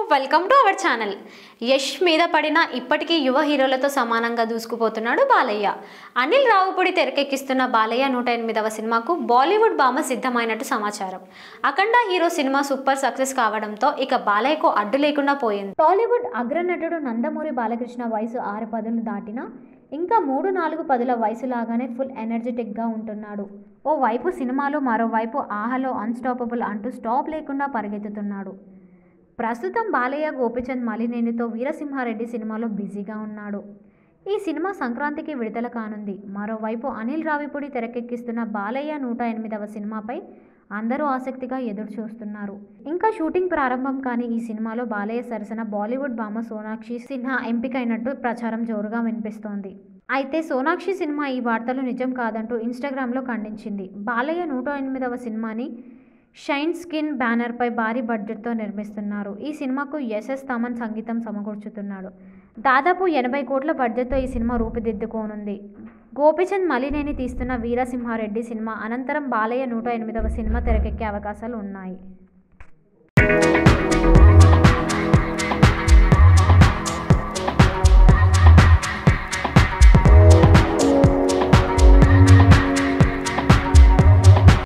welcome to our channel Yash మీద పడిన ఇప్పటికీ యువ హీరోలతో సమానంగా దూసుకుపోతున్నాడు బాలయ్య అనిల్ రావుపూడి తెరకెక్కిస్తున్న బాలయ్య నూట ఎనిమిదవ సినిమాకు బాలీవుడ్ భామ సిద్ధమైనట్టు సమాచారం Akhanda hero cinema super success కావడంతో ఇక బాలయ్యకు అడ్డు లేకుండా పోయింది టాలీవుడ్ అగ్రనటుడు నందమూరి బాలకృష్ణ వయసు ఆరు పదులు దాటినా ఇంకా మూడు నాలుగు పదుల వయసులాగానే ఫుల్ ఎనర్జెటిక్గా ఉంటున్నాడు ఓ వైపు సినిమాలో మరోవైపు ఆహలో అన్స్టాపబుల్ అంటూ స్టాప్ లేకుండా పరిగెత్తుతున్నాడు ప్రస్తుతం బాలయ్య గోపిచంద్ మలినేనితో వీరసింహారెడ్డి సినిమాలో బిజీగా ఉన్నాడు ఈ సినిమా సంక్రాంతికి విడుదల కానుంది మరోవైపు అనిల్ రావిపూడి తెరకెక్కిస్తున్న బాలయ్య నూట ఎనిమిదవ సినిమాపై అందరూ ఆసక్తిగా ఎదురు చూస్తున్నారు ఇంకా షూటింగ్ ప్రారంభం కాని ఈ సినిమాలో బాలయ్య సరసన బాలీవుడ్ భామ సోనాక్షి సిన్హా ఎంపికైనట్టు ప్రచారం జోరుగా వినిపిస్తోంది అయితే సోనాక్షి సినిమా ఈ వార్తలు నిజం కాదంటూ ఇన్స్టాగ్రామ్లో ఖండించింది బాలయ్య నూట ఎనిమిదవ సినిమాని షైన్ స్కిన్ బ్యానర్పై భారీ బడ్జెట్తో నిర్మిస్తున్నారు ఈ సినిమాకు ఎస్ఎస్ తమన్ సంగీతం సమకూర్చుతున్నాడు దాదాపు ఎనభై కోట్ల బడ్జెట్తో ఈ సినిమా రూపుదిద్దుకోనుంది గోపిచంద్ మలినేని తీస్తున్న వీరసింహారెడ్డి సినిమా అనంతరం బాలయ్య నూట ఎనిమిదవ సినిమా తెరకెక్కే అవకాశాలు ఉన్నాయి